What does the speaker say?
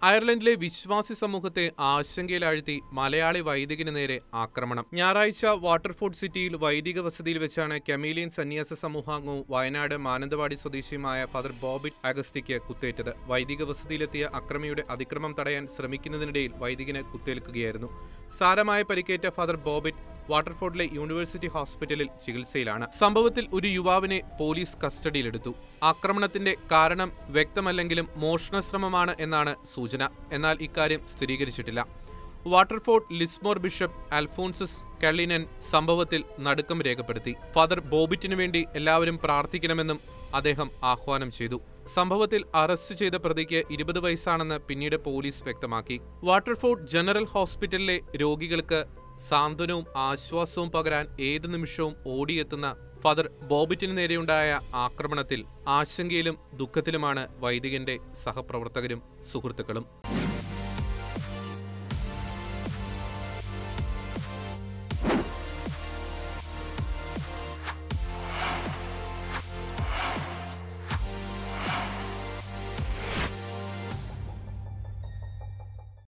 അയർലൻഡിലെ വിശ്വാസി സമൂഹത്തെ ആശങ്കയിലാഴ്ത്തി മലയാളി വൈദികന് നേരെ ആക്രമണം ഞായറാഴ്ച വാട്ടർഫോർഡ് സിറ്റിയിൽ വൈദിക വസതിയിൽ വെച്ചാണ് കമീലിയൻ സന്യാസ സമൂഹാംഗവും വയനാട് മാനന്തവാടി സ്വദേശിയുമായ ഫാദർ ബോബിറ്റ് അഗസ്തിക്ക് കുത്തേറ്റത് വൈദിക വസതിയിലെത്തിയ അക്രമിയുടെ അതിക്രമം തടയാൻ ശ്രമിക്കുന്നതിനിടയിൽ വൈദികന് കുത്തേൽക്കുകയായിരുന്നു സാരമായ പരിക്കേറ്റ ഫാദർ ബോബിറ്റ് വാട്ടർഫോർഡിലെ യൂണിവേഴ്സിറ്റി ഹോസ്പിറ്റലിൽ ചികിത്സയിലാണ് സംഭവത്തിൽ ഒരു യുവാവിനെ പോലീസ് കസ്റ്റഡിയിലെടുത്തു ആക്രമണത്തിന്റെ കാരണം വ്യക്തമല്ലെങ്കിലും മോഷണശ്രമമാണ് എന്നാണ് സൂചന എന്നാൽ ഇക്കാര്യം സ്ഥിരീകരിച്ചിട്ടില്ല Waterford Lismore bishop Alphonsus Cullinan സംഭവത്തിൽ നടുക്കം രേഖപ്പെടുത്തി ഫാദർ ബോബിറ്റിനു വേണ്ടി എല്ലാവരും പ്രാർത്ഥിക്കണമെന്നും അദ്ദേഹം ആഹ്വാനം ചെയ്തു സംഭവത്തിൽ അറസ്റ്റ് ചെയ്ത പ്രതിക്ക് ഇരുപത് വയസ്സാണെന്ന് പിന്നീട് പോലീസ് വ്യക്തമാക്കി വാട്ടർഫോർഡ് ജനറൽ ഹോസ്പിറ്റലിലെ രോഗികൾക്ക് സാന്ത്വനവും ആശ്വാസവും പകരാൻ ഏത് നിമിഷവും ഓടിയെത്തുന്ന ഫാദർ ബോബിറ്റിന് നേരെയുണ്ടായ ആക്രമണത്തിൽ ആശങ്കയിലും ദുഃഖത്തിലുമാണ് വൈദികന്റെ സഹപ്രവർത്തകരും സുഹൃത്തുക്കളും